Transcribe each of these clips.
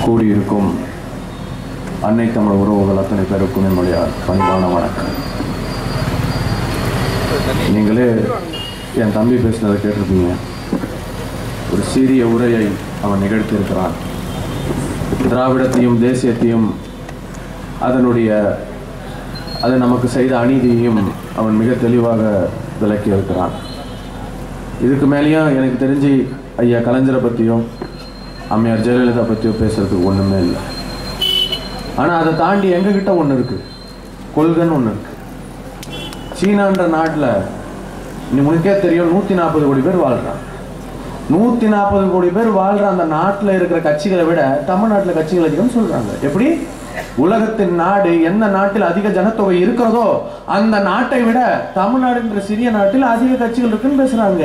கூடியிருக்கும் அன்னை தமிழ் உறவுகள் அத்தனை பேருக்கும் என்னுடைய பணிவான வணக்கம் நீங்களே என் தம்பி பேசினதை கேட்டிருப்பீங்க ஒரு சீரிய உரையை அவன் நிகழ்த்தியிருக்கிறான் திராவிடத்தையும் தேசியத்தையும் அதனுடைய அது நமக்கு செய்த அநீதியையும் அவன் மிக தெளிவாக விளக்கி இருக்கிறான் இதுக்கு மேலேயும் எனக்கு தெரிஞ்சு ஐயா கலைஞரை பற்றியும் அம்மையார் ஜெயலலிதா பற்றியும் பேசுறதுக்கு ஒன்றுமே இல்லை ஆனால் அதை தாண்டி எங்ககிட்ட ஒன்று இருக்குது கொள்கைன்னு ஒன்று இருக்கு சீனான்ற நாட்டில் நீ உனக்கே தெரியும் நூற்றி நாற்பது கோடி பேர் வாழ்கிறான் நூற்றி நாற்பது கோடி பேர் வாழ்கிற அந்த நாட்டில் இருக்கிற கட்சிகளை விட தமிழ்நாட்டில் கட்சிகள் அதிகம் சொல்கிறாங்க எப்படி உலகத்தின் நாடு எந்த நாட்டில் அதிக ஜனத்தொகை இருக்கிறதோ அந்த நாட்டை விட தமிழ்நாடு என்ற சிறிய நாட்டில் அதிக கட்சிகள் இருக்குன்னு பேசுறாங்க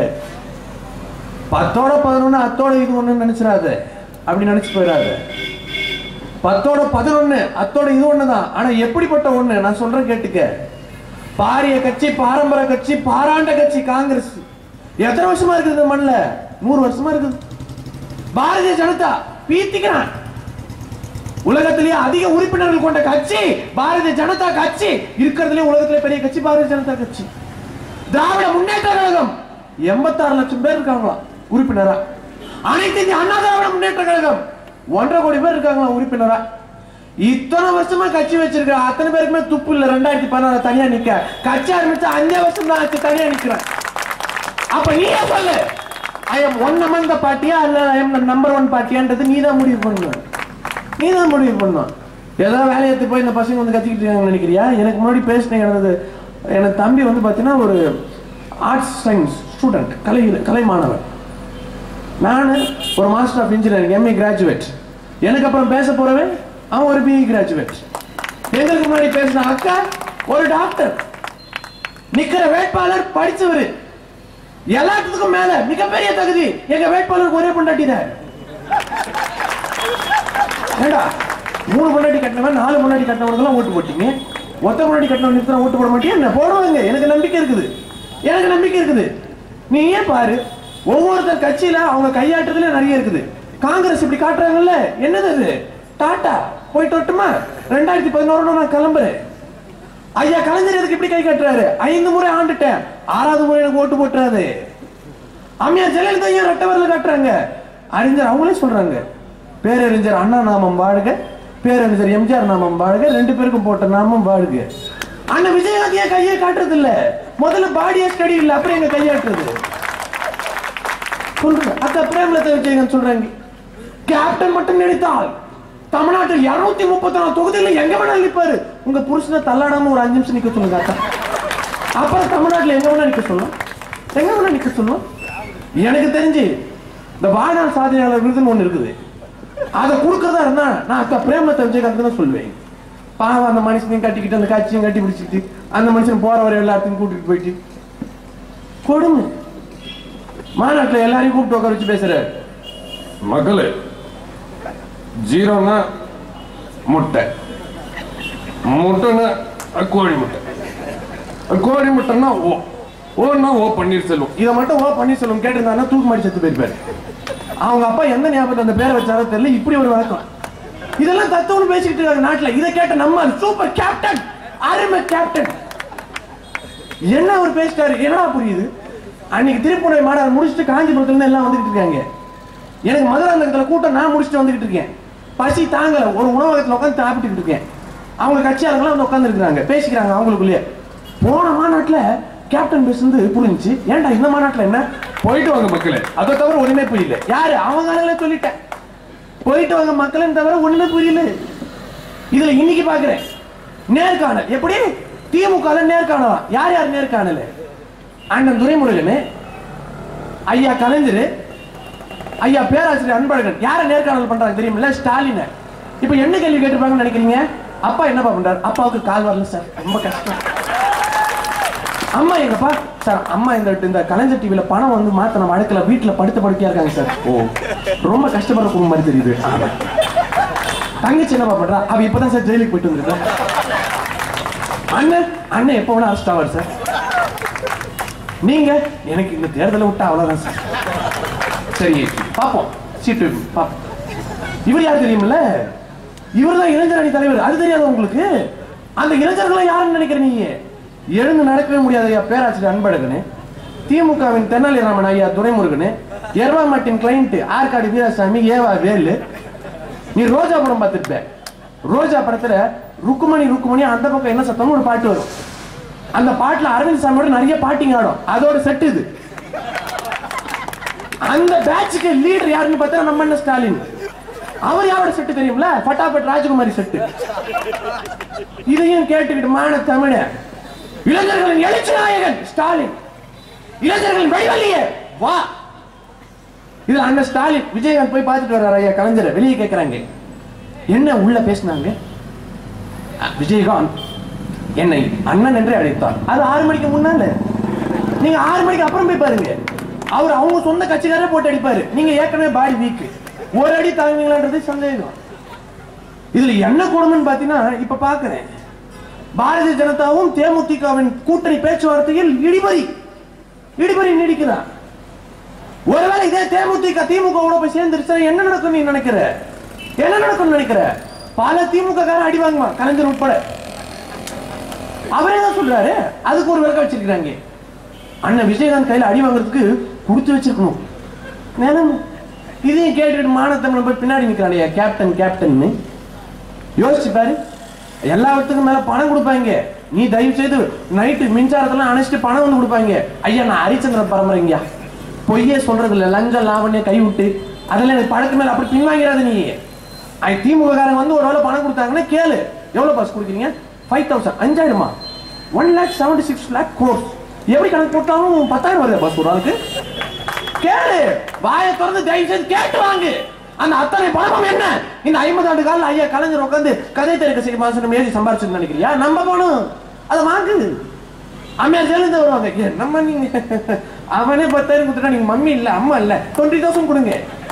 பத்தோட பதினொன்று அத்தோட இது ஒன்று நினைச்சிடாத அப்படி நினைச்சு போயிடாத பத்தோட பதினொன்னு அத்தோட இது ஒண்ணுதான் ஆனா எப்படிப்பட்ட ஒண்ணு நான் சொல்றேன் கேட்டுக்க பாரிய கட்சி பாரம்பரிய கட்சி பாராண்ட கட்சி காங்கிரஸ் எத்தனை வருஷமா இருக்குது இந்த மண்ணில் நூறு வருஷமா இருக்குது பாரதிய ஜனதா பீத்திக்கிறான் உலகத்திலேயே அதிக உறுப்பினர்கள் கொண்ட கட்சி பாரதிய ஜனதா கட்சி இருக்கிறதுலே உலகத்திலே பெரிய கட்சி பாரதிய ஜனதா கட்சி திராவிட முன்னேற்ற கழகம் எண்பத்தாறு லட்சம் பேர் இருக்காங்களாம் உறுப்பினரா அனைத்து இந்திய அண்ணா திராவிட முன்னேற்ற கழகம் ஒன்றரை கோடி பேர் இருக்காங்களா உறுப்பினரா இத்தனை வருஷமா கட்சி வச்சிருக்க அத்தனை பேருக்குமே துப்பு இல்ல ரெண்டாயிரத்தி பதினாறு தனியா நிக்க கட்சி ஆரம்பிச்சு அஞ்சு வருஷம் தான் ஆச்சு தனியா நிக்கிறேன் அப்ப நீயே சொல்லு ஐ எம் ஒன் அமன் த பார்ட்டியா இல்ல ஐ எம் நம்பர் ஒன் பார்ட்டியான்றது நீ தான் முடிவு பண்ணுவ நீ தான் முடிவு பண்ணும் ஏதாவது வேலையத்து போய் இந்த பசங்க வந்து கத்திக்கிட்டு இருக்காங்கன்னு நினைக்கிறியா எனக்கு முன்னாடி பேசினேன் எனது எனக்கு தம்பி வந்து பார்த்தீங்கன்னா ஒரு ஆர்ட்ஸ் சயின்ஸ் ஸ்டூடெண்ட் கலை கலை மாணவர் நான் ஒரு master of engineering MA graduate எனக்கு அப்புறம் பேச போறவன் அவன் ஒரு பிஇ கிராஜுவேட் எங்களுக்கு முன்னாடி பேசின அக்கா ஒரு டாக்டர் நிக்கிற வேட்பாளர் படிச்சவர் எல்லாத்துக்கும் மேல மிகப்பெரிய தகுதி எங்க வேட்பாளருக்கு ஒரே பொண்டாட்டி தான் ஏண்டா மூணு பொண்டாட்டி கட்டினவன் நாலு பொண்டாட்டி கட்டினவனுக்கெல்லாம் ஓட்டு போட்டீங்க ஒத்த பொண்டாட்டி கட்டினவன் நிறுத்தின ஓட்டு போட மாட்டியா என்ன போடுவாங்க எனக்கு நம்பிக்கை இருக்குது எனக்கு நம்பிக்கை இருக்குது நீ ஏன் பாரு ஒவ்வொருத்தர் கட்சியில அவங்க கையாட்டுறதுல நிறைய இருக்குது காங்கிரஸ் இப்படி காட்டுறாங்கல்ல என்னது அது டாட்டா போயிட்டு வரட்டுமா ரெண்டாயிரத்தி பதினோரு நான் கிளம்புறேன் ஐயா கலைஞர் எதுக்கு இப்படி கை கட்டுறாரு ஐந்து முறை ஆண்டுட்டேன் ஆறாவது முறை எனக்கு ஓட்டு போட்டுறாரு அம்மையார் ஜெயலலிதா ஏன் ரெட்ட வரல காட்டுறாங்க அறிஞர் அவங்களே சொல்றாங்க பேரறிஞர் அண்ணா நாமம் வாழ்க பேரறிஞர் எம்ஜிஆர் நாமம் வாழ்க ரெண்டு பேருக்கும் போட்ட நாமம் வாழ்க அண்ணன் விஜயகாந்த் ஏன் கையை காட்டுறது இல்ல முதல்ல பாடியே ஸ்டடி இல்ல அப்புறம் எங்க கையாட்டுறது சொல்றேன் அத்த பிரேமலதா விஜயகாந்த் சொல்றாங்க கேப்டன் மட்டும் நினைத்தால் தமிழ்நாட்டில் இருநூத்தி முப்பத்தி நாலு தொகுதியில எங்க வேணாலும் நிப்பாரு உங்க புருஷனை தள்ளாடாம ஒரு அஞ்சு நிமிஷம் நிக்க சொல்லுங்க அக்கா அப்புறம் தமிழ்நாட்டுல எங்க வேணா நிக்க சொல்லலாம் எங்க வேணா நிக்க சொல்லலாம் எனக்கு தெரிஞ்சு இந்த வாழ்நாள் சாதனையாளர் விருதுன்னு ஒண்ணு இருக்குது அதை கொடுக்கறதா இருந்தா நான் அக்கா பிரேமலதா விஜயகாந்த் தான் சொல்லுவேன் பாவம் அந்த மனுஷனையும் கட்டிக்கிட்டு அந்த காட்சியும் கட்டி பிடிச்சிட்டு அந்த மனுஷன் போற வர எல்லாத்தையும் கூட்டிட்டு போயிட்டு கொடுமை மாநாட்டில் எல்லாரையும் கூப்பிட்டு உட்கார வச்சு பேசுறாரு மக்களே ஜீரோனா முட்டை முட்டைன்னா அஹ், கோழி முட்டை அஹ், கோழி முட்டைன்னா ஓ ஓன்னா ஓ பன்னீர் செல்வம் இதை மட்டும் ஓ பன்னீர் செல்வம் கேட்டிருந்தாங்கன்னா தூக்கு மாடி செத்து போயிருப்பாரு அவங்க அப்பா எந்த ஞாபகத்தில் அந்த பேரை வச்சாரோ தெரியல இப்படி ஒரு வழக்கம் இதெல்லாம் தத்துவம் பேசிக்கிட்டு இருக்காங்க நாட்டுல இதை கேட்ட நம்ம சூப்பர் கேப்டன் அருமை கேப்டன் என்ன அவர் பேசிட்டாரு என்னடா புரியுது அன்னைக்கு திருப்புனை மாநாடு முடிச்சுட்டு காஞ்சிபுரத்துல இருந்து எல்லாம் வந்துகிட்டு இருக்காங்க எனக்கு மதுராந்தகத்துல கூட்டம் நான் முடிச்சுட்டு வந்துகிட்டு இருக்கேன் பசி தாங்கல ஒரு உணவகத்துல உட்காந்து சாப்பிட்டுக்கிட்டு இருக்கேன் அவங்க கட்சியாளங்களாம் வந்து உட்காந்து இருக்கிறாங்க பேசிக்கிறாங்க அவங்களுக்குள்ளேயே போன மாநாட்டுல கேப்டன் பேசுனது புரிஞ்சுச்சு ஏன்டா இந்த மாநாட்டுல என்ன போயிட்டு வாங்க மக்களே அதை தவிர ஒண்ணுமே புரியல யாரு அவங்க ஆளுங்களே சொல்லிட்டேன் போயிட்டு வாங்க மக்களும் தவிர ஒண்ணுமே புரியல இதுல இன்னைக்கு பாக்குறேன் நேர்காணல் எப்படி திமுக நேர்காணலாம் யார் யார் நேர்காணல் அண்ணன் துரைமுருகன் ஐயா கலைஞர் ஐயா பேராசிரியர் அன்பழகன் யாரை நேர்காணல் பண்றாங்க தெரியுமில்ல ஸ்டாலின் இப்போ என்ன கேள்வி கேட்டிருப்பாங்கன்னு நினைக்கிறீங்க அப்பா என்னப்பா பண்றாரு அப்பாவுக்கு கால் வரல சார் ரொம்ப கஷ்டம் அம்மா எங்கப்பா சார் அம்மா இந்த இந்த கலைஞர் டிவில பணம் வந்து மாத்த நம்ம அடுக்கல வீட்டுல படுத்த படுக்கையா இருக்காங்க சார் ஓ ரொம்ப கஷ்டப்படுற குடும்பம் மாதிரி தெரியுது ஆமா. தங்கச்சி என்னப்பா பண்றா அவ இப்பதான் சார் ஜெயிலுக்கு போயிட்டு வந்திருக்கா அண்ணன் அண்ணன் எப்போ வேணா அரெஸ்ட் ஆவார் சார் நீங்க எனக்கு இந்த தேர்தலை விட்டா அவ்வளவுதான் சார் சரி பாப்போம் சீட்டு பாப்போம் இவர் யார் தெரியுமில்ல இவர் தான் இளைஞர் அணி தலைவர் அது தெரியாது உங்களுக்கு அந்த இளைஞர்களை யாருன்னு நினைக்கிற நீங்க எழுந்து நடக்கவே முடியாது ஐயா பேராசிரியர் அன்பழகனு திமுகவின் தென்னாலிராமன் ஐயா துரைமுருகனு எர்வாமட்டின் கிளைண்ட் ஆற்காடு வீராசாமி ஏவா வேலு நீ ரோஜா படம் பார்த்துருப்ப ரோஜா படத்துல ருக்குமணி ருக்குமணி அந்த பக்கம் என்ன சத்தம்னு ஒரு பாட்டு வரும் அந்த பாட்டுல அரவிந்த் சாமியோட நிறைய பாட்டிங்க ஆடும் அதோட செட் இது அந்த பேட்சுக்கு லீடர் யாருன்னு பார்த்தா நம்ம அண்ணன் ஸ்டாலின் அவர் யாரோட செட்டு தெரியும்ல பட்டாபட் ராஜகுமாரி செட்டு இதையும் கேட்டுக்கிட்டு மான தமிழ இளைஞர்களின் எழுச்சி நாயகன் ஸ்டாலின் இளைஞர்களின் வழிவல்லியே வா இதுல அண்ணன் ஸ்டாலின் விஜயகாந்த் போய் பார்த்துட்டு வர்றாரு ஐயா கலைஞரை வெளியே கேட்கறாங்க என்ன உள்ள பேசினாங்க அஹ், விஜயகாந்த் என்னை அண்ணன் என்று அழைத்தார் அது ஆறு மணிக்கு முன்னால நீங்க ஆறு மணிக்கு அப்புறம் போய் பாருங்க அவர் அவங்க சொந்த கட்சிக்காரே போட்டு அடிப்பாரு நீங்க ஏற்கனவே பாடி வீக் ஒரு அடி தாங்குவீங்களான்றது சந்தேகம் இதுல என்ன கொடுமைன்னு பாத்தீங்கன்னா இப்ப பாக்குறேன் பாரதிய ஜனதாவும் தேமுதிகவின் கூட்டணி பேச்சுவார்த்தையில் இடிபறி இடிபறி நீடிக்கிறான் ஒருவேளை இதே தேமுதிக திமுக கூட போய் சேர்ந்துருச்சா என்ன நடக்கும் நீ நினைக்கிற என்ன நடக்கும் நினைக்கிற பல திமுக காரன் அடி வாங்குவான் கலைஞர் உட்பட அவரே தான் சொல்றாரு அதுக்கு ஒரு விளக்கம் வச்சிருக்கிறாங்க அண்ணன் விஜயகாந்த் கையில அடி வாங்குறதுக்கு கொடுத்து வச்சிருக்கணும் நிலம் இதையும் கேட்டுட்டு மானத்தமிழ் போய் பின்னாடி நிக்கிறானே கேப்டன் கேப்டன்னு யோசிச்சு பாரு எல்லாத்துக்கும் மேல பணம் கொடுப்பாங்க நீ தயவு செய்து நைட்டு மின்சாரத்தெல்லாம் அணைச்சிட்டு பணம் வந்து கொடுப்பாங்க ஐயா நான் ஹரிச்சந்திர பரம்பரைங்கயா பொய்யே சொல்றது இல்ல லஞ்ச லாவண்ய கை விட்டு அதெல்லாம் எனக்கு பழக்கம் மேல அப்படி பின்வாங்கிறாது நீ ஐ திமுக காரங்க வந்து ஒரு வேளை பணம் கொடுத்தாங்கன்னா கேளு எவ்வளவு பாஸ் கொடுக்குறீங்க ஃபைவ் தௌசண்ட் அஞ்சாயிரமா one lakh seventy six lakh crores எப்படி கணக்கு போட்டாலும் பத்தாயிரம் வருது பாஸ் ஒரு ஆளுக்கு கேளு வாயை திறந்து தயவு செய்து கேட்டு வாங்கு அந்த அத்தனை பணமும் என்ன இந்த ஐம்பது ஆண்டு காலம் ஐயா கலைஞர் உட்காந்து கதை தெருக்க செய்ய மாசம் ஏறி சம்பாரிச்சு நினைக்கிறியா நம்ம போகணும் அதை வாங்கு அம்மையார் ஜெயலலிதா வருவாங்க ஏ, நம்ம நீங்க அவனே பத்தாயிரம் கொடுத்துட்டா நீங்க மம்மி இல்ல அம்மா இல்ல டுவெண்ட்டி தௌசண்ட் கொடுங்க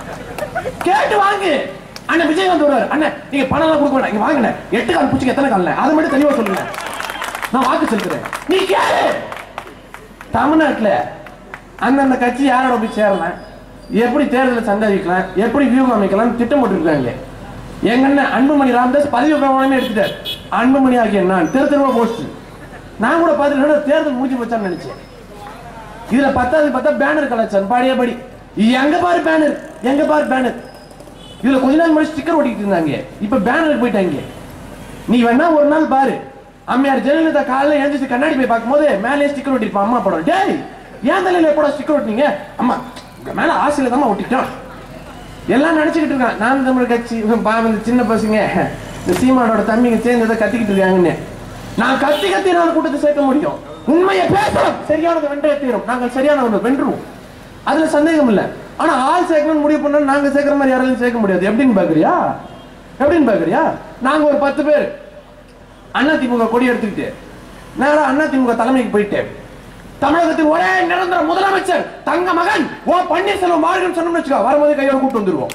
கேட்டு வாங்கு அண்ணன் விஜயகாந்த் வருவார் அண்ணன் நீங்க பணம் எல்லாம் கொடுக்க வேண்டாம் இங்க வாங்கின எட்டு கால் பூச்சிக்கு எத்தனை கால்ல அதை மட்டும் தெளிவா சொல்லுங்க நான் வாக்கு செலுத்துறேன் நீ கேளு தமிழ்நாட்டுல அந்தந்த கட்சி யாரோட போய் சேரலாம் எப்படி தேர்தலை சந்தாதிக்கலாம் எப்படி வியூகம் அமைக்கலாம் திட்டம் போட்டுருக்காங்க எங்க அண்ணன் அன்புமணி ராமதாஸ் பதவி பிரமாணமே எடுத்துட்டார் அன்புமணி ஆகிய நான் தெரு தெருவா போஸ்ட் நான் கூட பார்த்துட்டு தேர்தல் முடிஞ்சு போச்சான்னு நினைச்சேன் இதுல பத்தாவது பார்த்தா பேனர் கலாச்சாரம் பாடிய படி எங்க பாரு பேனர் எங்க பாரு பேனர் இதுல கொஞ்ச நாள் முன்னாடி ஸ்டிக்கர் ஒட்டிட்டு இருந்தாங்க இப்ப பேனருக்கு போயிட்டாங்க நீ வேணா ஒரு நாள் பாரு அம்மையார் ஜெயலலிதா காலைல எழுந்திரிச்சு கண்ணாடி போய் பார்க்கும்போது மேலே ஸ்டிக்கர் ஒட்டிருப்பான் அம்மா படம் டேய் ஏன் தலையில எப்படா ஸ்டிக்கர் ஒட்டினீங்க அம்மா உங்க மேல ஆசையில தான் ஒட்டிட்டான் எல்லாம் நினைச்சுக்கிட்டு இருக்கான் நான் தமிழ் கட்சி பாவம் இந்த சின்ன பசங்க இந்த சீமானோட தம்பிங்க சேர்ந்து ஏதோ கத்திக்கிட்டு இருக்காங்கன்னு நான் கத்தி கத்தி நான் கூட்டத்தை சேர்க்க முடியும் உண்மையை பேசணும் சரியானது வென்றே தீரும் நாங்கள் சரியானவங்க வென்றுவோம் அதுல சந்தேகம் இல்ல ஆனா ஆள் சேர்க்கணும்னு முடிவு பண்ணா நாங்க சேர்க்கிற மாதிரி யாராலையும் சேர்க்க முடியாது எப்படின்னு பாக்குறியா எப்படின்னு பாக்குறியா நாங்க ஒரு பத்து பேர் அண்ணா திமுக கொடி எடுத்துக்கிட்டு நேரா அண்ணா திமுக தலைமைக்கு போயிட்டேன் தமிழகத்தின் ஒரே நிரந்தர முதலமைச்சர் தங்க மகன் ஓ பன்னீர்செல்வம் வாழ்கன்னு சொன்னோம்னு வச்சுக்கோ வரும்போது கையோட கூட்டு வந்துருவோம்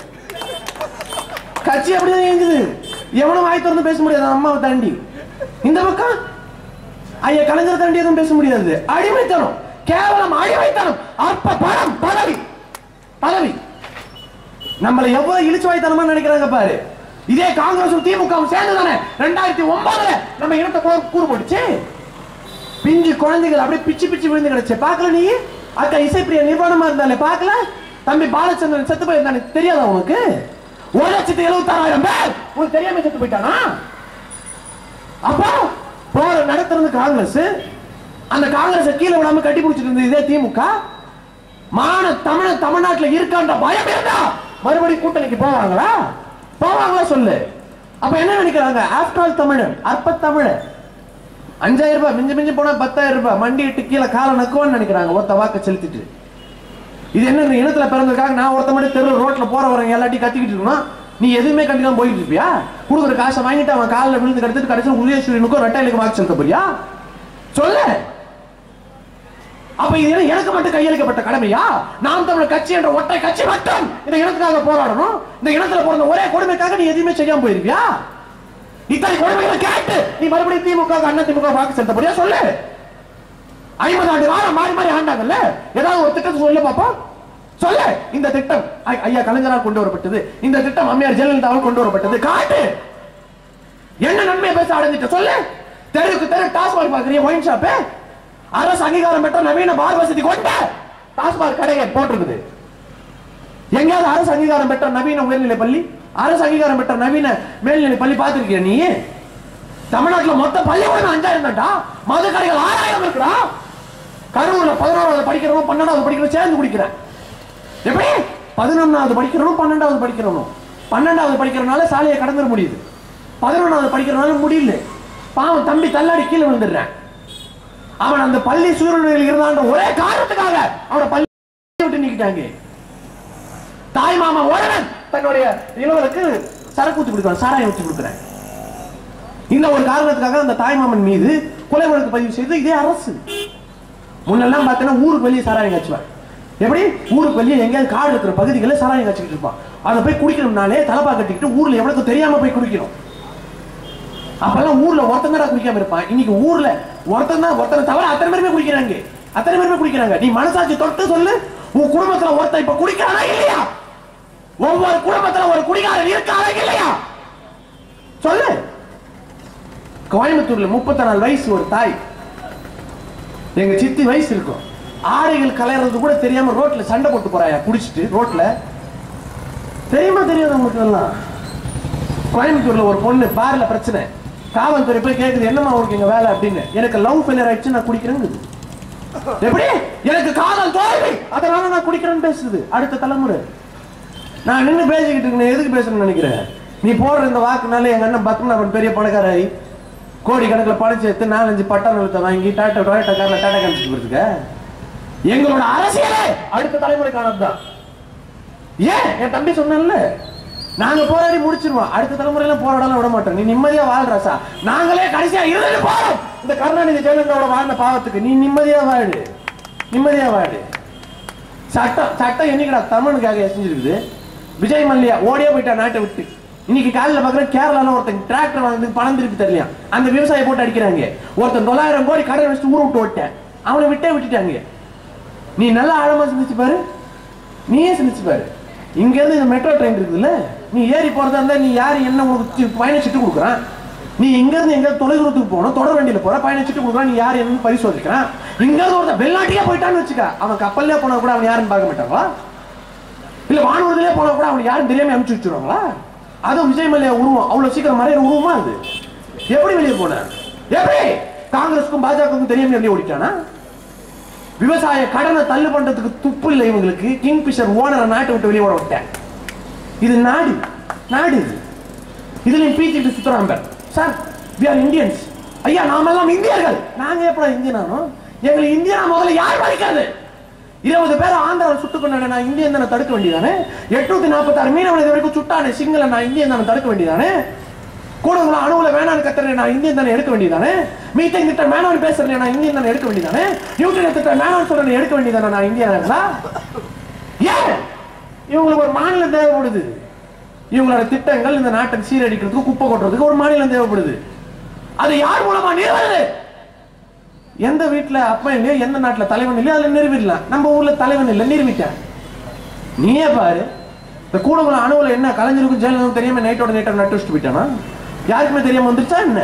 கட்சி அப்படிதான் இயங்குது எவனும் வாய் திறந்து பேச முடியாது அம்மாவை தாண்டி இந்த பக்கம் ஐயா கலைஞர் தாண்டி எதுவும் பேச முடியாது அடிமைத்தனம் கேவலம் அடிமைத்தனம் அற்ப பணம் பதவி பதவி நம்மளை எவ்வளவு இழிச்சு வாய்த்தனமா நினைக்கிறாங்க பாரு இதே காங்கிரசும் திமுகவும் சேர்ந்து தானே ரெண்டாயிரத்தி ஒன்பதுல நம்ம இனத்தை கூ- கூறு போட்டுச்சு பிஞ்சு குழந்தைகள் அப்படியே பிச்சு பிச்சு விழுந்து கிடச்சு பார்க்கல நீ அக்கா இசைப்பிரியா நிர்வாணமா இருந்தாலே பார்க்கல தம்பி பாலச்சந்திரன் செத்து போயிருந்தானே தெரியாதா உனக்கு ஒரு லட்சத்தி எழுபத்தாறாயிரம் பேர் உனக்கு தெரியாம செத்து போயிட்டானா அப்போ போற நடத்துறது காங்கிரஸ் அந்த காங்கிரஸ் கீழே விடாம கட்டி பிடிச்சிட்டு இருந்தது இதே திமுக மான தமிழ தமிழ்நாட்டுல இருக்கான்ற பயம் இருந்தா மறுபடியும் கூட்டணிக்கு போவாங்களா போவாங்களா சொல்லு அப்ப என்ன நினைக்கிறாங்க ஆஃப்டர் ஆல் தமிழன் அற்ப தமிழன் அஞ்சாயிரம் ரூபாய் மிஞ்சி மிஞ்சி போனா பத்தாயிரம் ரூபாய் மண்டி இட்டு கீழே காலை நக்குவான்னு நினைக்கிறாங்க ஒத்த வாக்க செலுத்திட்டு இது என்ன இந்த இனத்துல பிறந்திருக்காங்க நான் ஒருத்த மட்டும் தெரு ரோட்ல போற வரவங்க எல்லாத்தையும் கத்திக்கிட்டு இருக்கணும் நீ எதுவுமே கண்டிக்காம போயிட்டு இருப்பியா கொடுக்குற காசை வாங்கிட்டு அவன் காலில் விழுந்து கிடத்துட்டு கடைசியில் உதயசூரியனுக்கும் ரெட்டையிலுக்கு வாக்கு செலுத்த போறியா சொல்லு அப்ப இது என்ன எனக்கு மட்டும் கையளிக்கப்பட்ட கடமையா நாம் தமிழர் கட்சி என்ற ஒற்றை கட்சி மட்டும் இந்த இனத்துக்காக போராடணும் இந்த இனத்துல பிறந்த ஒரே கொடுமைக்காக நீ எதுவுமே செய்யாம போயிருப்பியா இத்தனை கொடுமைகளை கேட்டு நீ மறுபடியும் திமுக அண்ணா திமுக வாக்கு செலுத்த போறியா சொல்லு ஐம்பது ஆண்டு காலம் மாறி மாறி ஆண்டாங்கல்ல ஏதாவது ஒரு திட்டத்தை சொல்லு பாப்போம் சொல்லு இந்த திட்டம் ஐ- ஐயா கலைஞரால் கொண்டு வரப்பட்டது இந்த திட்டம் அம்மையார் ஜெயலலிதாவால் கொண்டு வரப்பட்டது காட்டு என்ன நன்மை பேச அடைஞ்சிட்ட சொல்லு தெருவுக்கு தெரு டாஸ்மாக் பாக்குறிய ஒயின் ஷாப் அரசு அங்கீகாரம் பெற்ற நவீன பார் வசதி கொண்ட டாஸ்மாக் கடையை போட்டிருக்குது எங்கேயாவது அரசு அங்கீகாரம் பெற்ற நவீன உயர்நிலை பள்ளி அரசு அங்கீகாரம் பெற்ற நவீன மேல்நிலை பள்ளி பார்த்திருக்கிய நீ தமிழ்நாட்டுல மொத்த பள்ளிக்கூடம் அஞ்சாயிரம் தான்டா மது கடைகள் ஆறாயிரம் இருக்குடா கரூர்ல பதினோராவது படிக்கிறவங்க பன்னெண்டாவது படிக்கிறவங்க சேர்ந்து குடிக்கிறேன் எப்படி பதினொன்னாவது படிக்கிறவனும் பன்னெண்டாவது படிக்கிறவனும் பன்னெண்டாவது படிக்கிறனால சாலையை கடந்துட முடியுது பதினொன்னாவது படிக்கிறனால முடியல பாவம் தம்பி தள்ளாடி கீழே விழுந்துடுறேன் அவன் அந்த பள்ளி சூழ்நிலையில் இருந்தான்ற ஒரே காரணத்துக்காக அவனை பள்ளி விட்டு நீக்கிட்டாங்க தாய் மாமா ஒருவன் தன்னுடைய இளவலுக்கு சரக்கு ஊத்தி கொடுக்குறான் சாராயம் ஊத்தி கொடுக்குறேன் இந்த ஒரு காரணத்துக்காக அந்த தாய்மாமன் மீது கொலை வழக்கு பதிவு செய்து இதே அரசு முன்னெல்லாம் பார்த்தீங்கன்னா ஊருக்கு வெளியே சாராயம் காய்ச்சுவார் எப்படி ஊருக்கு வெளியே எங்கேயாவது காடு இருக்கிற பகுதிகளில் சாராயம் காய்ச்சிக்கிட்டு இருப்பான் அதை போய் குடிக்கணும்னாலே தலப்பா கட்டிக்கிட்டு ஊர்ல எவ்வளவு தெரியாம போய் குடிக்கணும் அப்பெல்லாம் ஊர்ல ஒருத்தன் தான் குடிக்காம இருப்பான் இன்னைக்கு ஊர்ல ஒருத்தன் தான் ஒருத்தனை தவிர அத்தனை பேருமே குடிக்கிறாங்க அத்தனை பேருமே குடிக்கிறாங்க நீ மனசாட்சி தொட்டு சொல்லு உன் குடும்பத்துல ஒருத்தன் இப்ப குடிக்கிறானா இல்லையா ஒவ்வொரு குடும்பத்துல ஒரு குடிகாரன் இருக்காரா இல்லையா சொல்லு கோயம்புத்தூர்ல முப்பத்தி நாலு வயசு ஒரு தாய் எங்க சித்தி வயசு இருக்கும் ஆடைகள் கலையறது கூட தெரியாம ரோட்ல சண்டை போட்டு போறாயா குடிச்சிட்டு ரோட்ல தெரியுமா தெரியாது உங்களுக்கு எல்லாம் கோயம்புத்தூர்ல ஒரு பொண்ணு பார்ல பிரச்சனை காவல்துறை போய் கேக்குது என்னம்மா உங்களுக்கு எங்க வேலை அப்படின்னு எனக்கு லவ் ஃபெயிலியர் ஆயிடுச்சு நான் குடிக்கிறேங்குது எப்படி எனக்கு காதல் தோல்வி அதனால நான் குடிக்கிறேன்னு பேசுது அடுத்த தலைமுறை நான் நின்று பேசிக்கிட்டு இருக்கேன் எதுக்கு பேசணும்னு நினைக்கிறேன் நீ போடுற இந்த வாக்குனால எங்க அண்ணன் பத்மநாபன் பெரிய பணக்காராய் கோடி கணக்கில் பணம் சேர்த்து நாலஞ்சு பட்டா நிலத்தை வாங்கி டாட்டா டொயட்டா காரில் டாட்டா காமிச்சு கொடுத்துக்க எங்களோட அரசியலே அடுத்த தலைமுறைக்கானது தான் ஏன் என் தம்பி சொன்னேன்ல நாங்க போராடி முடிச்சிருவோம் அடுத்த தலைமுறையில போராடலாம் விட மாட்டோம் நீ நிம்மதியா வாழ்றசா நாங்களே கடைசியா இருந்துட்டு போறோம் இந்த கருணாநிதி ஜெயலலிதாவோட வாழ்ந்த பாவத்துக்கு நீ நிம்மதியா வாழு நிம்மதியா வாழு சட்டம் சட்டம் என்னைக்குடா தமிழுக்காக செஞ்சிருக்குது விஜய் மல்லையா ஓடியே போயிட்டா நாட்டை விட்டு இன்னைக்கு காலையில பாக்குற கேரளால ஒருத்தன் டிராக்டர் வாங்கி பணம் திருப்பி தரலையா அந்த விவசாயி போட்டு அடிக்கிறாங்க ஒருத்தன் தொள்ளாயிரம் கோடி கடன் வச்சுட்டு ஊரை விட்டு ஓட்டேன் அவனை விட்டே விட்டுட்டாங்க நீ நல்லா ஆழமா சிந்திச்சு பாரு நீயே சிந்திச்சு பாரு இங்க இருந்து இந்த மெட்ரோ ட்ரெயின் இருக்குதுல்ல நீ ஏறி போறதா இருந்தா நீ யாரு என்ன உனக்கு பயணச்சீட்டு கொடுக்குறான் நீ இங்க இருந்து எங்க தொலைதூரத்துக்கு போகணும் தொடர் வண்டியில போற பயணச்சீட்டு கொடுக்குறான் நீ யார் என்னன்னு பரிசோதிக்கிறான் இங்க இருந்து ஒருத்தன் வெளிநாட்டிலே போயிட்டான்னு வச்சுக்க அவன் கப்பல்லே போனா கூட அவன் யாருன்னு பார்க்க மாட்டாங்களா இல்ல வானூர்திலே போனா கூட அவனுக்கு யாரும் தெரியாம அனுப்பிச்சு வச்சிருவாங்களா அதுவும் விஜய் மல்லையா உருவம் அவ்வளவு சீக்கிரம் மறையிற உருவமா அது எப்படி வெளியே போன எப்படி காங்கிரஸுக்கும் பாஜகவுக்கும் தெரியாம வெளியே ஓடிட்டானா விவசாய கடனை தள்ளு பண்றதுக்கு துப்பு இல்லை இவங்களுக்கு கிங் பிஷர் ஓனரை நாட்டை விட்டு வெளியே ஓட விட்டேன் இது நாடு நாடு இது இதுலயும் பீச்சிட்டு சுத்துறாங்க சார் வி ஆர் இந்தியன்ஸ் ஐயா நாமெல்லாம் இந்தியர்கள் நாங்க எப்படா இந்தியனானோ எங்களை இந்தியா முதல்ல யார் மதிக்காது இருபது பேர் ஆந்திராவில் சுட்டு கொண்டானே நான் இந்தியன் தானே தடுக்க வேண்டியதானே எட்நூத்தி நாற்பத்தாறு மீனவன் இது வரைக்கும் சுட்டானே சிங்கள நான் இந்தியன் தானே தடுக்க வேண்டியதானே கூடங்குளம் அணுவுல வேணான்னு கத்துறேன் நான் இந்தியன் தானே எடுக்க வேண்டியதானே மீத்தேன் திட்டம் வேணாம்னு பேசுறேன் நான் இந்தியன் தானே எடுக்க வேண்டியதானே நியூட்ரன் திட்டம் வேணாம்னு சொல்றேன் எடுக்க வேண்டியதானே நான் இந்தியனா ஏன் இவங்களுக்கு ஒரு மாநிலம் தேவைப்படுது இவங்களோட திட்டங்கள் இந்த நாட்டை சீரடிக்கிறதுக்கு குப்பை கொட்டுறதுக்கு ஒரு மாநிலம் தேவைப்படுது அது யார் மூலமா நிறுவது எந்த வீட்டுல அப்பா இல்லையோ எந்த நாட்டுல தலைவன் இல்லையோ அதுல நிறுவிடலாம் நம்ம ஊர்ல தலைவன் இல்லை நிறுவிட்டேன் நீயே பாரு இந்த கூடங்குளம் அணுவுல என்ன கலைஞருக்கும் ஜெயலலிதாவும் தெரியாம நைட்டோட நைட்டை நட்டு வச்சுட்டு போயிட்டானா யாருக்குமே தெரியாம வந்துருச்சா என்ன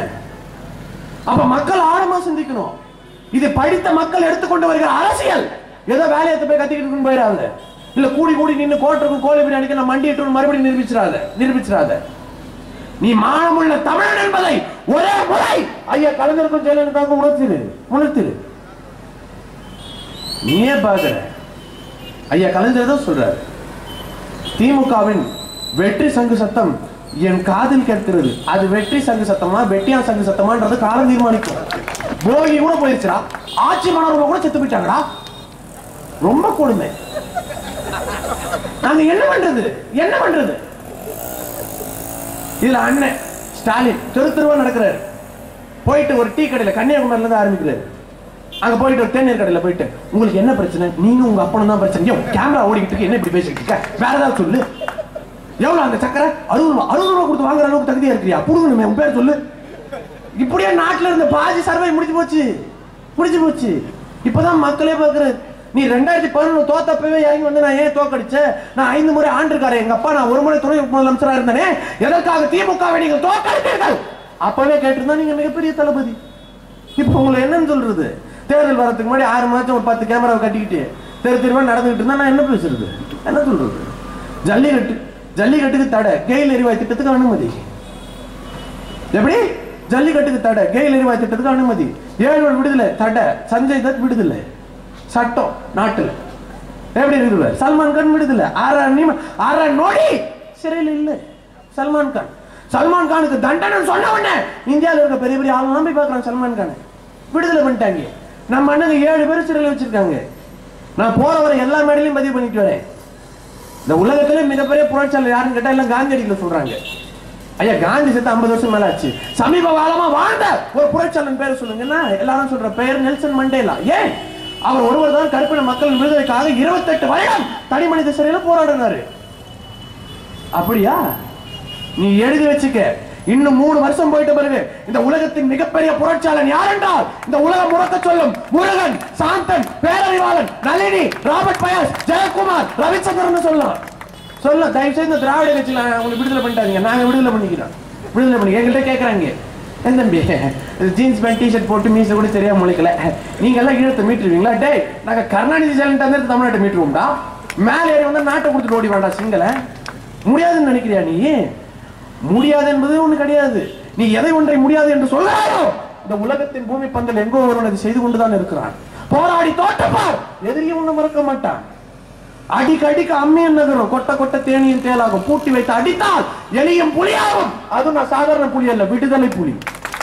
அப்ப மக்கள் ஆழமா சிந்திக்கணும் இது படித்த மக்கள் எடுத்துக்கொண்டு வருகிற அரசியல் ஏதோ வேலையை போய் கத்திக்கிட்டு போயிடாத இல்ல கூடி கூடி நின்னு கோட்டருக்கும் கோழி பிரியாணிக்கு நான் மண்டி இட்டு மறுபடியும் நிரூபிச்சிடாத நிரூபிச்சிடாத நீ மானமுள்ள தமிழன் என்பதை ஒரே முறை ஐயா கலைஞருக்கும் ஜெயலலிதாவுக்கும் உணர்த்திரு உணர்த்திரு நீயே பாக்குற ஐயா கலைஞர் தான் சொல்றாரு திமுகவின் வெற்றி சங்கு சத்தம் என் காதில் கேட்கிறது அது வெற்றி சங்கு சத்தமா வெட்டியா சங்கு சத்தமான்றது காலம் தீர்மானிக்கும் போகி கூட போயிருச்சுடா ஆட்சி மாணவர்கள் கூட செத்து போயிட்டாங்கடா ரொம்ப கொடுமை நாங்க என்ன பண்றது என்ன பண்றது இதுல அண்ணன் ஸ்டாலின் தெரு தெருவா நடக்கிறாரு போயிட்டு ஒரு டீ கடையில கன்னியாகுமரியில இருந்து ஆரம்பிக்கிறாரு அங்க போயிட்டு ஒரு தேநீர் கடையில போயிட்டு உங்களுக்கு என்ன பிரச்சனை நீங்க உங்க அப்பனும் தான் பிரச்சனை யோ, கேமரா ஓடிக்கிட்டு இருக்கு என்ன இப்படி பேசிக்கிட்டு இருக்க வேற ஏதாவது சொல்லு எவ்வளவு அந்த சக்கரை அறுபது ரூபா அறுபது ரூபா கொடுத்து வாங்குற அளவுக்கு தகுதியா இருக்கிறியா புடுங்கணுமே உன் பேர் சொல்லு இப்படியே நாட்டுல இருந்த பாதி சர்வை முடிஞ்சு போச்சு முடிஞ்சு போச்சு இப்பதான் மக்களே பாக்குற நீ ரெண்டாயிரத்தி பதினொன்று தோத்தப்பவே இறங்கி வந்து நான் ஏன் தோக்கடிச்சேன் நான் ஐந்து முறை ஆண்டிருக்காரு எங்க அப்பா நான் ஒரு முறை துணை முதலமைச்சரா இருந்தேனே எதற்காக திமுகவை நீங்கள் தோக்கடித்தீர்கள் அப்பவே கேட்டிருந்தா நீங்க மிகப்பெரிய தளபதி இப்போ உங்களை என்னன்னு சொல்றது தேர்தல் வரதுக்கு முன்னாடி ஆறு மாதம் ஒரு பத்து கேமராவை கட்டிக்கிட்டு தெரு தெருவா நடந்துகிட்டு இருந்தா நான் என்ன பேசுறது என்ன சொல்றது ஜல்லிக்கட்டு ஜல்லிக்கட்டுக்கு தடை கெயில் எரிவாயு திட்டத்துக்கு அனுமதி எப்படி ஜல்லிக்கட்டுக்கு தடை கெயில் எரிவாயு திட்டத்துக்கு அனுமதி ஏழு விடுதலை தடை சஞ்சய் தத் விடுதலை சட்டம் நாட்டுல எப்படி இருக்குது சல்மான் கான் விடுதலை ஆறா நிம ஆறா நோடி சிறையில் இல்லை சல்மான் கான் சல்மான் கானுக்கு தண்டனை சொன்ன உடனே இந்தியாவில் இருக்க பெரிய பெரிய ஆளுநர் போய் பார்க்குறான் சல்மான் கானை விடுதலை பண்ணிட்டாங்க நம்ம அண்ணங்க ஏழு பேர் சிறையில் வச்சிருக்காங்க நான் போற வரை எல்லா மேடையிலையும் பதிவு பண்ணிட்டு வரேன் இந்த உலகத்திலே மிகப்பெரிய புரட்சியாளர் யாருன்னு கேட்டா எல்லாம் காந்தியடிகளை சொல்றாங்க ஐயா காந்தி செத்து ஐம்பது வருஷம் மேல ஆச்சு சமீப காலமா வாழ்ந்த ஒரு புரட்சியாளன் பேர் சொல்லுங்கன்னா எல்லாரும் சொல்ற பெயர் நெல்சன் மண்டேலா ஏன் அவர் ஒருவர் தான் கருப்பின மக்களின் விடுதலைக்காக இருபத்தெட்டு வருடம் தனி மனித சிறையில போராடினாரு அப்படியா நீ எழுதி வச்சுக்க இன்னும் மூணு வருஷம் போயிட்ட பிறகு இந்த உலகத்தின் மிகப்பெரிய புரட்சியாளன் யார் என்றால் இந்த உலகம் முறக்க சொல்லும் முருகன் சாந்தன் பேரறிவாளன் நளினி ராபர்ட் பயஸ் ஜெயக்குமார் ரவிச்சந்திரன் சொல்லலாம் சொல்ல தயவு செய்து இந்த திராவிட கட்சியில உங்களுக்கு விடுதலை பண்ணிட்டாதீங்க நாங்க விடுதலை பண்ணிக்கிறோம் விடுதலை பண்ணி எங்கள்கிட்ட கேட்கறாங்க என் தம்பி ஜீன்ஸ் பேண்ட் டிஷர்ட் போட்டு மீச கூட சரியா முளைக்கல நீங்க எல்லாம் ஈழத்தை மீட்டுருவீங்களா டேய் நாங்க கருணாநிதி ஜெயலலிதா வந்து தமிழ்நாட்டை மீட்டுருவோம்டா மேலே ஏறி வந்தா நாட்டை கொடுத்துட்டு ஓடி வேண்டாம் சிங்கள முடியாதுன்னு நினைக்கிறியா நீ முடியாது என்பது ஒண்ணு கிடையாது நீ எதை ஒன்றை முடியாது என்று சொல்கிறாயோ இந்த உலகத்தின் பூமி பந்தல் எங்கோ ஒருவன் அதை செய்து கொண்டுதான் இருக்கிறான் போராடி தோட்டப்பார் எதிரியும் ஒண்ணு மறக்க மாட்டான் அடிக்க அடிக்க அம்மியும் நகரும் கொட்ட கொட்ட தேனியும் தேலாகும் பூட்டி வைத்து அடித்தால் எலியும் புலியாகும் அது நான் சாதாரண புலி அல்ல விடுதலை புலி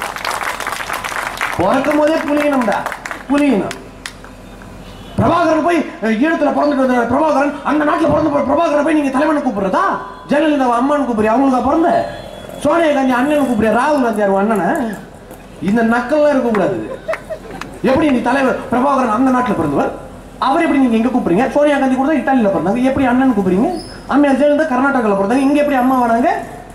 பிறக்கும் போதே புலியினம்டா புலியினம் பிரபாகரன் போய் அஹ், ஈழத்துல பிறந்துட்டு வந்த பிரபாகரன் அந்த நாட்டுல பிறந்த பிற- பிரபாகரன் போய் நீங்க தலைவனை கூப்பிடுறதா ஜெயலலிதா அம்மான்னு கூப்பிடுறியா அவங்களுக்கா பிறந்த சோனியா காந்தி அண்ணன் கூப்பிடுறியா ராகுல் காந்தி யார் அண்ணனை இந்த நக்கல்லாம் இருக்கக்கூடாது எப்படி நீ தலைவர் பிரபாகரன் அந்த நாட்டுல பிறந்தவர் அவர் எப்படி நீங்க எங்க கூப்பிடுறீங்க சோனியா காந்தி கூட தான் இத்தாலியில பிறந்தாங்க எப்படி அண்ணன் கூப்பிடுறீங்க அம்மையார் ஜெயலலிதா கர்நாடகால பிறந்தாங்க இங்க எப்படி அம்மா வராங்க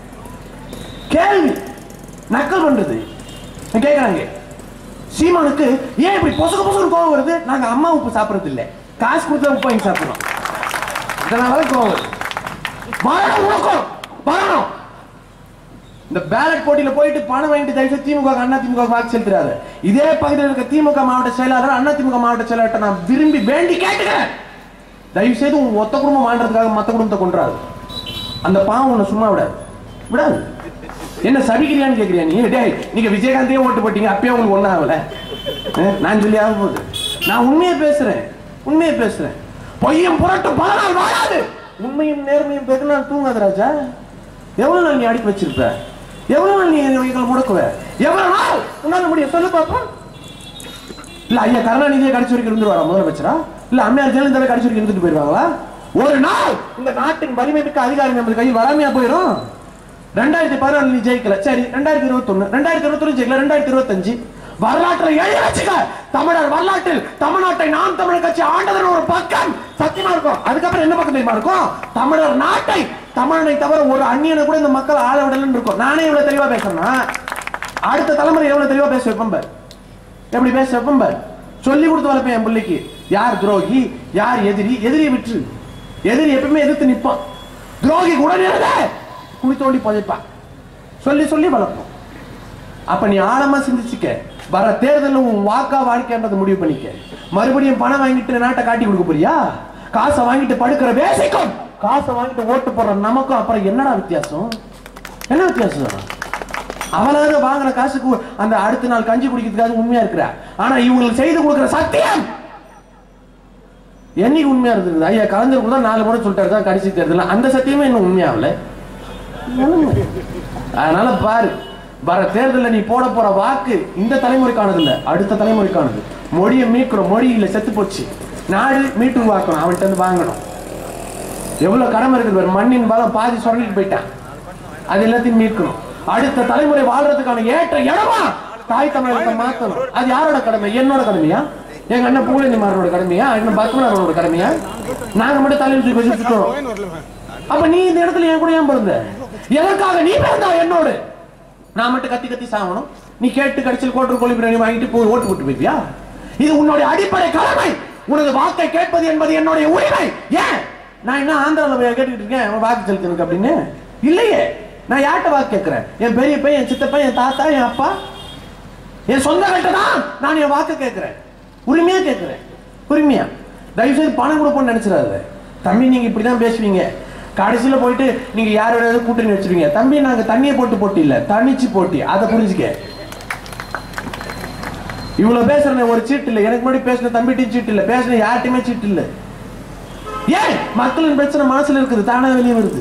கேள்வி நக்கல் பண்றது கேக்குறாங்க சீமானுக்கு ஏன் இப்படி பொசுக்கு பொசுக்கு கோவம் வருது நாங்க அம்மா உப்பு சாப்பிடுறது இல்ல காசு கொடுத்தா உப்பு வாங்கி சாப்பிடுறோம் இதனால கோவம் வருது வரணும் உனக்கும் வரணும் இந்த பேலட் போட்டியில போயிட்டு பணம் வாங்கிட்டு தயவு செய்து திமுக அண்ணா திமுக வாக்கு செலுத்துறாரு இதே பகுதியில் இருக்க திமுக மாவட்ட செயலாளர் அண்ணா திமுக மாவட்ட செயலாளர்கிட்ட நான் விரும்பி வேண்டி கேட்டுக்கிறேன் தயவு செய்து உங்க ஒத்த குடும்பம் வாழ்றதுக்காக மத்த குடும்பத்தை கொன்றாரு அந்த பாவம் உன்னை சும்மா விடாது விடாது என்ன சபிக்கிறியான்னு கேக்குறியா நீ டேய் நீங்க விஜயகாந்தையே ஓட்டு போட்டீங்க அப்பயே உங்களுக்கு ஒன்றும் ஆகல அஹ், நான் சொல்லி ஆக போகுது நான் உண்மையை பேசுறேன் உண்மையை பேசுறேன் பொய்யும் புரட்டும் பல நாள் வாழாது உண்மையும் நேர்மையும் பெரு நாள் தூங்காது ராஜா எவ்வளவு நாள் நீ அடிக்க வச்சிருப்ப எவ்வளவு நாள் நீ எங்களை முடக்குவ எவ்வளவு நாள் உன்னால முடியும் சொல்லு பாப்போம் இல்ல ஐயா கருணாநிதியை கடைசி வரைக்கும் இருந்துருவாரா முதலமைச்சரா இல்ல அம்மையார் ஜெயலலிதாவை கடைசி வரைக்கும் இருந்துட்டு போயிருவாங்களா ஒரு நாள் இந்த நாட்டின் வலிமை மிக்க அதிகாரி நமது கையில் வராமையா போயிடும் ரெண்டாயிரத்தி பதினாலு நீ ஜெயிக்கல சரி ரெண்டாயிரத்தி இருபத்தி ஒண்ணு ரெண்டாயிரத்தி இருபத்தி ஒண்ணு ஜெயிக்கல ரெண்டாயிரத்தி இருபத்தஞ்சு வரலாற்றில் எழுதி வச்சுக்க தமிழர் வரலாற்றில் தமிழ்நாட்டை நாம் தமிழர் கட்சி ஆண்டதன் ஒரு பக்கம் சத்தியமா இருக்கும் அதுக்கப்புறம் என்ன பக்கம் தெரியுமா இருக்கும் தமிழர் நாட்டை தமிழனை தவிர ஒரு அந்நியனை கூட இந்த மக்கள் ஆள விடலன்னு இருக்கும் நானே இவ்வளவு தெளிவா பேசுறேன்னா அடுத்த தலைமுறை எவ்வளவு தெளிவா பேச வைப்பேன் பாரு. எப்படி பேச வைப்பேன் பாரு. சொல்லி கொடுத்து வளர்ப்பேன் என் பிள்ளைக்கு யார் துரோகி யார் எதிரி எதிரியை விற்று எதிரி எப்பவுமே எதிர்த்து நிற்பான் துரோகி கூட நிறத குழி தோண்டி புதைப்பான் சொல்லி சொல்லி வளர்ப்போம் அப்ப நீ ஆழமா சிந்திச்சுக்க வர தேர்தலில் உன் வாக்கா வாழ்க்கைன்றதை முடிவு பண்ணிக்க மறுபடியும் பணம் வாங்கிட்டு நாட்டை காட்டி கொடுக்க போறியா காசை வாங்கிட்டு படுக்கிற வேசிக்கும் காசை வாங்கிட்டு ஓட்டு போடுற நமக்கும் அப்புறம் என்னடா வித்தியாசம் என்ன வித்தியாசம் அவனாவது வாங்குற காசுக்கு அந்த அடுத்த நாள் கஞ்சி குடிக்கிறதுக்காக உண்மையா இருக்கிற ஆனா இவங்களுக்கு செய்து கொடுக்கிற சத்தியம் என்னைக்கு உண்மையா இருந்தது ஐயா கலைஞர் கூட நாலு முறை சொல்லிட்டாரு தான் கடைசி தேர்தல் அந்த சத்தியமே இன்னும் உண்மையாகல அதனால பாரு வர தேர்தலில் நீ போட போற வாக்கு இந்த தலைமுறைக்கானது இல்ல அடுத்த தலைமுறைக்கானது மொழியை மீட்கிறோம் மொழி இல்ல செத்து போச்சு நாடு மீட்டு உருவாக்கணும் அவன்கிட்ட இருந்து வாங்கணும் எவ்வளவு கடமை இருக்குது பாரு. மண்ணின் பலம் பாதி சுரண்டிட்டு போயிட்டான் அது எல்லாத்தையும் மீட்கணும் அடுத்த தலைமுறை வாழ்றதுக்கான ஏற்ற இடமா தாய் தமிழகத்தை மாத்தணும் அது யாரோட கடமை என்னோட கடமையா எங்க அண்ணன் பூலந்தி மாறனோட கடமையா அண்ணன் பத்மநாபனோட கடமையா நாங்க மட்டும் தலையில் தூக்கி வச்சு சுத்துறோம் அப்ப நீ இந்த இடத்துல என் கூட ஏன் பிறந்த எதற்காக நீ பிறந்தா என்னோடு நான் மட்டும் கத்தி கத்தி சாகணும் நீ கேட்டு கடைசியில் கோட்டர் கோழி பிரியாணி வாங்கிட்டு போய் ஓட்டு போட்டு போய்ப்பியா இது உன்னுடைய அடிப்படை கடமை உனது வாக்கை கேட்பது என்பது என்னுடைய உரிமை ஏன் நான் என்ன ஆந்திராவில் போய் கேட்டுக்கிட்டு இருக்கேன் உன் வாக்கு செலுத்தனுக்கு அப்படின்னு இல்லையே நான் யார்கிட்ட வாக்கு கேட்கிறேன் என் பெரிய பையன் என் சித்தப்பா என் தாத்தா என் அப்பா என் சொந்தங்கள்ட்ட தான் நான் என் வாக்கு கேட்கிறேன் உரிமையா கேட்கிறேன் உரிமையா தயவு செய்து பணம் கொடுப்போம்னு நினைச்சிடாத தம்பி நீங்க இப்படிதான் பேசுவீங்க கடைசியில போயிட்டு நீங்க யாரோட கூட்டணி வச்சிருவீங்க தம்பி நாங்க தண்ணியை போட்டு போட்டி இல்ல தனிச்சு போட்டி அதை புரிஞ்சுக்க இவ்வளவு பேசுறேன் ஒரு சீட்டு இல்ல எனக்கு முன்னாடி பேசின தம்பிட்டையும் சீட்டு இல்ல பேசின யார்ட்டையுமே சீட்டு இல்ல ஏன் மக்களின் பிரச்சனை மனசுல இருக்குது தானா வெளியே வருது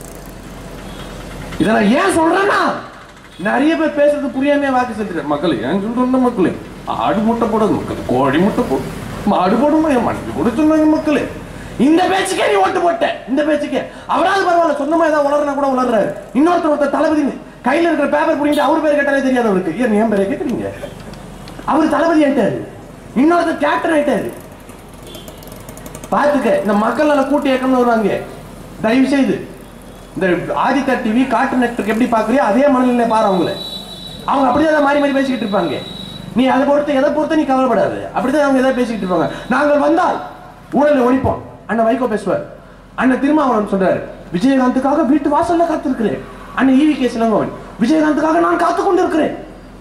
இதை நான் ஏன் சொல்றேன்னா நிறைய பேர் பேசுறது புரியாம வாக்கு செலுத்துறேன் மக்கள் ஏன் சொல்ற மக்களே ஆடு முட்டை போடாது மக்கள் கோழி முட்டை போடும் மாடு போடுமா என் மனைவி கூட சொன்னாங்க மக்களே இந்த பேச்சுக்கே நீ ஓட்டு போட்ட இந்த பேச்சுக்கே அவராது பரவாயில்ல சொந்தமா ஏதாவது உளறனா கூட உளறாரு இன்னொருத்தர் ஒருத்தர் தளபதின்னு கையில இருக்கிற பேப்பர் பிடிங்கிட்டு அவர் பேர் கேட்டாலே தெரியாது அவருக்கு ஏன் என் பேரை கேட்குறீங்க அவர் தளபதி ஆயிட்டாரு இன்னொருத்தர் கேப்டன் ஆயிட்டாரு பார்த்துக்க இந்த மக்கள் நல்ல கூட்டி இயக்கம்னு வருவாங்க தயவு செய்து இந்த ஆதித்தா டிவி காட்டு நெட்வொர்க் எப்படி பார்க்குறியோ அதே மனநிலை பாரு அவங்கள அவங்க அப்படியே தான் மாறி மாறி பேசிக்கிட்டு இருப்பாங்க நீ அதை பொறுத்து எதை பொறுத்து நீ கவலைப்படாது அப்படிதான் அவங்க எதாவது பேசிக்கிட்டு இருப்பாங்க நாங்கள் வந்தால் ஊழலை ஒழிப்போம் அண்ணன் வைகோ பேசுவார் அண்ணன் திருமாவளவன் சொல்றாரு விஜயகாந்துக்காக வீட்டு வாசல்ல காத்திருக்கிறேன் அண்ணன் ஈவி கே சிலங்கோவன் விஜயகாந்துக்காக நான் காத்து கொண்டிருக்கிறேன்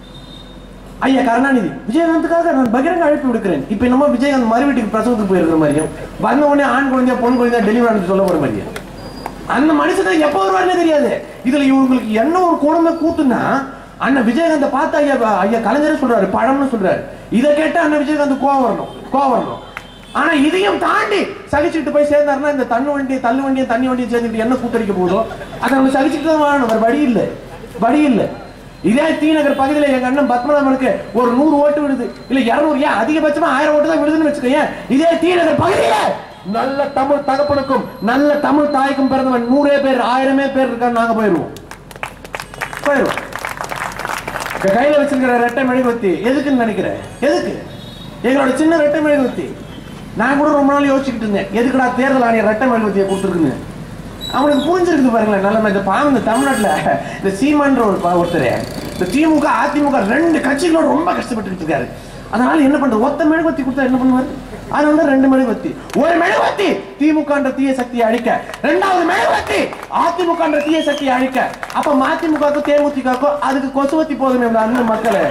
ஐயா கருணாநிதி விஜயகாந்துக்காக நான் பகிரங்க அழைப்பு விடுக்கிறேன் இப்ப என்னமோ விஜயகாந்த் மறு வீட்டுக்கு பிரசவத்துக்கு போயிருக்கிற மாதிரியும் வந்த உடனே ஆண் குழந்தையா பொன் குழந்தையா டெலிவரி ஆனது சொல்ல போற மாதிரியும் அந்த மனுஷன் எப்ப வருவாருன்னு தெரியாது இதுல இவங்களுக்கு என்ன ஒரு கொடுமை கூத்துனா அண்ணன் விஜயகாந்த பார்த்து ஐயா ஐயா கலைஞரே சொல்றாரு பழம்னு சொல்றாரு இதை கேட்டு அண்ணன் விஜயகாந்த் கோவம் வரணும் கோவம் வரணும் ஆனா இதையும் தாண்டி சகிச்சுட்டு போய் சேர்ந்தாருன்னா இந்த தண்ணு வண்டியை தள்ளு வண்டியை தண்ணி வண்டியை சேர்ந்துட்டு என்ன கூத்தடிக்க போதோ அதை நம்ம சகிச்சுட்டு தான் வாழணும் வேற வழி இல்லை வழி இல்லை இதே டி நகர் பகுதியில் எங்க அண்ணன் பத்மநாபனுக்கு ஒரு நூறு ஓட்டு விடுது இல்ல இருநூறு ஏன் அதிகபட்சமா ஆயிரம் ஓட்டு தான் விடுதுன்னு வச்சுக்கோங்க இதே டி நகர் பகுதியில நல்ல தமிழ் தகப்பனுக்கும் நல்ல தமிழ் தாய்க்கும் பிறந்தவன் நூறே பேர் ஆயிரமே பேர் இருக்கான்னு நாங்க போயிருவோம் போயிருவோம் இப்ப கையில வச்சிருக்கிற ரெட்டை மெழுகுவத்தி எதுக்குன்னு நினைக்கிறேன் எதுக்கு எங்களோட சின்ன ரெட்டை மெழுகுவத்தி நான் கூட ரொம்ப நாள் யோசிச்சுக்கிட்டு இருந்தேன் எதுக்குடா தேர்தல் ஆணையர் ரெட்டை மெழுகுவத்தியை கொடுத்துருக்குன்னு அவனுக்கு புரிஞ்சிருக்குது பாருங்களேன் நல்ல இந்த பாவம் இந்த தமிழ்நாட்டுல இந்த சீமான்ற ஒரு பா- ஒருத்தர் இந்த திமுக அதிமுக ரெண்டு கட்சிகளோட ரொம்ப கஷ்டப்பட்டுக்கிட்டு இருக்காரு அதனால என்ன பண்றது ஒத்த மெழுகுவத்தி கொடுத்தா என்ன பண்ணுவார் அது வந்து ரெண்டு மெழுகுவத்தி ஒரு மெழுகுவத்தி திமுகன்ற தீய சக்தியை அழிக்க ரெண்டாவது மெழுகுவத்தி அதிமுகன்ற தீய சக்தியை அழிக்க அப்ப மதிமுகக்கோ தேமுதிகக்கோ அதுக்கு கொசுவத்தி போதுமே இந்த அண்ணன் மக்களே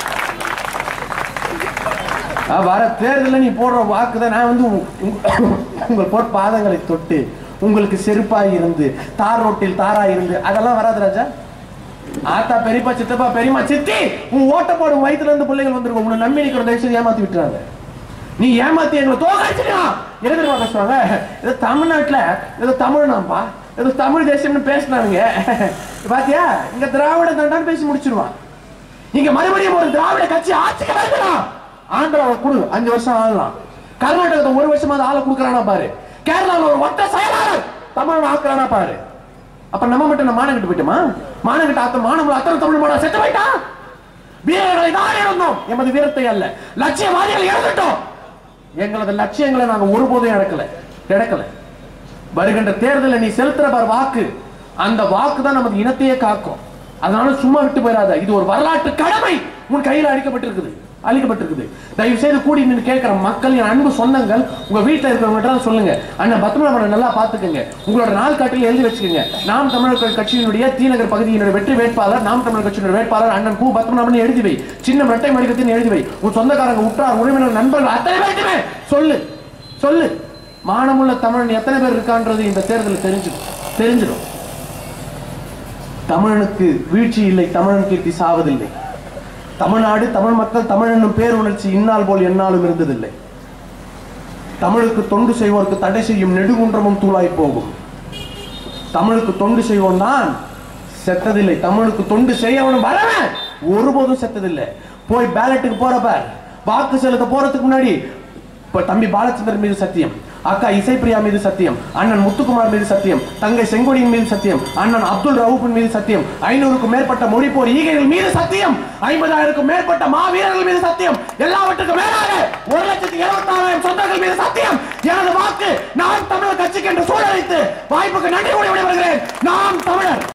ஆ, வர தேர்தலில் நீ போடுற வாக்கு தான் நான் வந்து உங்க- உங்க- உங்கள் போர் பாதங்களை தொட்டு உங்களுக்கு செருப்பாய் இருந்து தார் ரோட்டில் தாரா இருந்து அதெல்லாம் வராது ராஜா ஆத்தா பெரியப்பா சித்தப்பா பெரியம்மா சித்தி உன் ஓட்ட போடும் வயிற்றுல இருந்து பிள்ளைகள் வந்திருக்கும் உன்னை நம்பி நிக்கிற தயவு செய்து ஏமாத்தி விட்டுறாங்க நீ ஏமாத்தி எங்களை தோக்கடிச்சிடா எதுக்கு பேசுவாங்க ஏதோ தமிழ்நாட்டுல ஏதோ தமிழ்னாப்பா ஏதோ தமிழ் தேசியம்னு பேசினானுங்க பாத்தியா இங்க திராவிட தண்டான்னு பேசி முடிச்சிருவான் நீங்க மறுபடியும் ஒரு திராவிட கட்சி ஆட்சிக்கு வரலாம் ஆந்திராவை கொடு அஞ்சு வருஷம் ஆகலாம் கர்நாடகத்தை ஒரு வருஷமாவது ஆளை கொடுக்கறானா பாரு கேரளாவில் ஒரு ஒற்றை செயலாளர் தமிழ் ஆக்குறானா பாரு அப்ப நம்ம மட்டும் நம்ம மானம் கட்டு போயிட்டோமா மானம் கட்டு அத்த மானம் அத்தனை தமிழ் மாடம் செத்து போயிட்டா வீரர்களை தான் இழந்தோம் எமது வீரத்தை அல்ல லட்சியவாதிகளை இழந்துட்டோம் எங்களது லட்சியங்களை நாங்க ஒருபோதும் இழக்கல இழக்கல வருகின்ற தேர்தலில் நீ செலுத்துற பார் வாக்கு அந்த வாக்கு தான் நமது இனத்தையே காக்கும் அதனால சும்மா விட்டு போயிடாத இது ஒரு வரலாற்று கடமை உன் கையில் அளிக்கப்பட்டிருக்குது அளிக்கப்பட்டிருக்குது தயவு செய்து கூடி நின்று கேட்கிற மக்கள் என் அன்பு சொந்தங்கள் உங்க வீட்டில் இருக்கிறவங்க சொல்லுங்க அண்ணன் பத்மநாபனை நல்லா பாத்துக்கங்க உங்களோட நாள் காட்டில் எழுதி வச்சுக்கோங்க நாம் தமிழர் கட்சியினுடைய தீநகர் பகுதியினுடைய வெற்றி வேட்பாளர் நாம் தமிழர் கட்சியினுடைய வேட்பாளர் அண்ணன் கு பத்மநாபன் எழுதி வை சின்ன இரட்டை மடிக்கத்தின் எழுதி வை உன் சொந்தக்காரங்க உற்றார் உறவினர் நண்பர்கள் அத்தனை பேருக்குமே சொல்லு சொல்லு மானமுள்ள தமிழன் எத்தனை பேர் இருக்கான்றது இந்த தேர்தலில் தெரிஞ்சிடும் தெரிஞ்சிடும் தமிழனுக்கு வீழ்ச்சி இல்லை தமிழன் கீர்த்தி சாவதில்லை தமிழ்நாடு தமிழ் மக்கள் தமிழ் என்னும் பேருணர்ச்சி இந்நாள் போல் எந்நாளும் இருந்ததில்லை தமிழுக்கு தொண்டு செய்வோருக்கு தடை செய்யும் நெடுகுன்றமும் தூளாய் போகும் தமிழுக்கு தொண்டு செய்வோம் தான் செத்ததில்லை தமிழுக்கு தொண்டு செய்யவனும் வரவன் ஒருபோதும் செத்ததில்லை போய் பேலட்டுக்கு போறப்ப வாக்கு செலுத்த போறதுக்கு முன்னாடி இப்ப தம்பி பாலச்சந்தர் மீது சத்தியம் அக்கா இசைப்பிரியா மீது சத்தியம் அண்ணன் முத்துக்குமார் மீது சத்தியம் தங்கை செங்கோடியின் மீது சத்தியம் அண்ணன் அப்துல் ரவுஃபின் மீது சத்தியம் ஐநூறுக்கும் மேற்பட்ட மொழிப்போர் ஈகைகள் மீது சத்தியம் ஐம்பதாயிரக்கும் மேற்பட்ட மாவீரர்கள் மீது சத்தியம் எல்லாவற்றுக்கும் மேலாக ஒரு லட்சத்தி இருபத்தாறாயிரம் சொந்தங்கள் மீது சத்தியம் எனது வாக்கு நான் தமிழர் கட்சிக்கு என்று சூழலைத்து வாய்ப்புக்கு நன்றி கூறி விடைபெறுகிறேன் நாம் தமிழர்